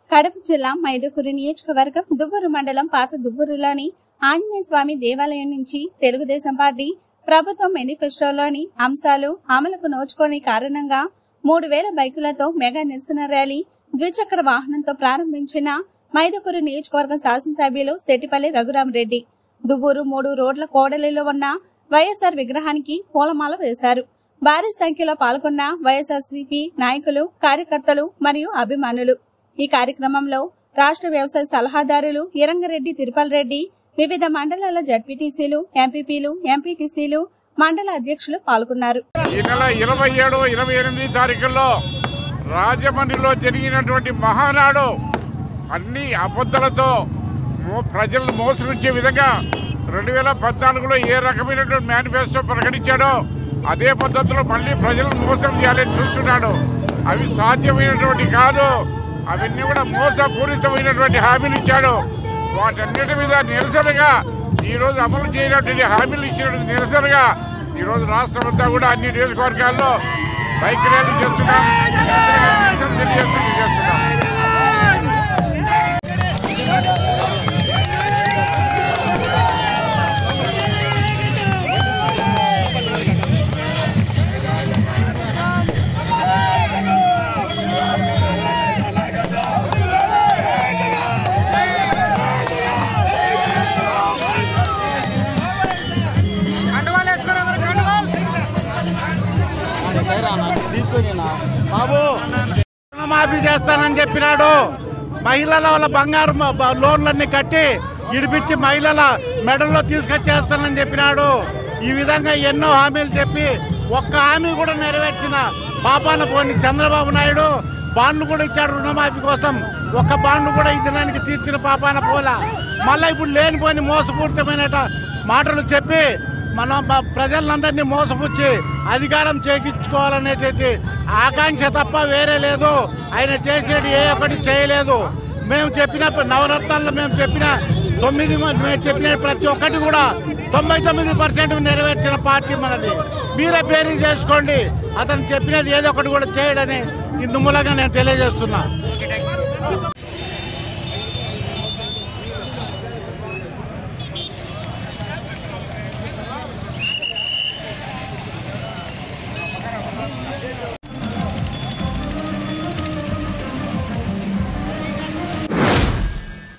కడప జిల్లా మైదుకూరు నియోజకవర్గం దువ్వూరు మండలం పాత దువ్వూరులోని ఆంజనేయ స్వామి దేవాలయం నుంచి తెలుగుదేశం పార్టీ ప్రభుత్వం మేనిఫెస్టోలోని అంశాలు అమలుకు నోచుకోని కారణంగా మూడు వేల బైకులతో మెగా నిరసన ర్యాలీ ద్విచక్ర వాహనంతో ప్రారంభించిన మైదుకూరు నియోజకవర్గం శాసనసభ్యులు సెట్టిపల్లి రఘురామరెడ్డి దువ్వూరు మూడు రోడ్ల కోడలిలో ఉన్న వైఎస్ఆర్ విగ్రహానికి పూలమాల వేశారు భారీ సంఖ్యలో పాల్గొన్న వైఎస్ఆర్సీపీ నాయకులు కార్యకర్తలు మరియు అభిమానులు ఈ కార్యక్రమంలో రాష్ట్ర వ్యవసాయ సలహాదారులు ఇరంగరెడ్డి తిరుపల్ రెడ్డి వివిధ మండలాల జడ్పీటీసీలు ఎంపీపీలు ఎంపీటీసీలు మండల అధ్యక్షులు పాల్గొన్నారు ఈ నెల ఇరవై ఏడు ఇరవై ఎనిమిది తారీఖుల్లో రాజమండ్రిలో జరిగినటువంటి మహానాడు అన్ని అబద్ధాలతో మో- ప్రజలను మోసగించే విధంగా రెండు వేల పద్నాలుగులో ఏ రకమైనటువంటి మేనిఫెస్టో ప్రకటించాడో అదే పద్ధతిలో మళ్ళీ ప్రజలను మోసం చేయాలని చూస్తున్నాడు అవి సాధ్యమైనటువంటి కాదు అవన్నీ కూడా మోసపూరితమైనటువంటి హామీలు ఇచ్చాడు వాటన్నిటి మీద నిరసనగా ఈ రోజు అమలు చేయనటువంటి హామీలు ఇచ్చినటువంటి నిరసనగా ఈ రోజు రాష్ట్రం అంతా కూడా అన్ని నియోజకవర్గాల్లో బైక్ ర్యాలీ చేస్తున్నాం నిరసనగా నిరసన తెలియజేస్తూ చేస్తున్నాం కండువాలు వేసుకొని అందరూ కండువాలు బాబు రుణమాఫీ చేస్తానని చెప్పినాడు మహిళల వాళ్ళ బంగారు మ- బ- లోన్లన్నీ కట్టి ఇడిపించి మహిళల మెడల్లో తీసుకొచ్చేస్తానని చెప్పినాడు ఈ విధంగా ఎన్నో హామీలు చెప్పి ఒక్క హామీ కూడా నెరవేర్చిన పాపాన పోని చంద్రబాబు నాయుడు బాండ్లు కూడా ఇచ్చాడు రుణమాఫీ కోసం ఒక్క బాండ్లు కూడా ఈ దినానికి తీర్చిన పాపాన పోలా మళ్ళీ ఇప్పుడు లేనిపోని మోసపూరితమైన మాటలు చెప్పి మనం బ- ప్రజలందరినీ మోసపుచ్చి అధికారం చేకించుకోవాలనేటువంటి ఆకాంక్ష తప్ప వేరే లేదు ఆయన చేసేది ఏ ఒక్కటి చేయలేదు మేము చెప్పిన నవరత్నాల్లో మేము చెప్పిన తొమ్మిది మ- మేము చెప్పిన ప్రతి ఒక్కటి కూడా తొంభై తొమ్మిది పర్సెంట్ నెరవేర్చిన పార్టీ మనది మీరే పేరు చేసుకోండి అతను చెప్పినది ఏదో ఒకటి కూడా చేయడని ఇందు మూలంగా నేను తెలియజేస్తున్నా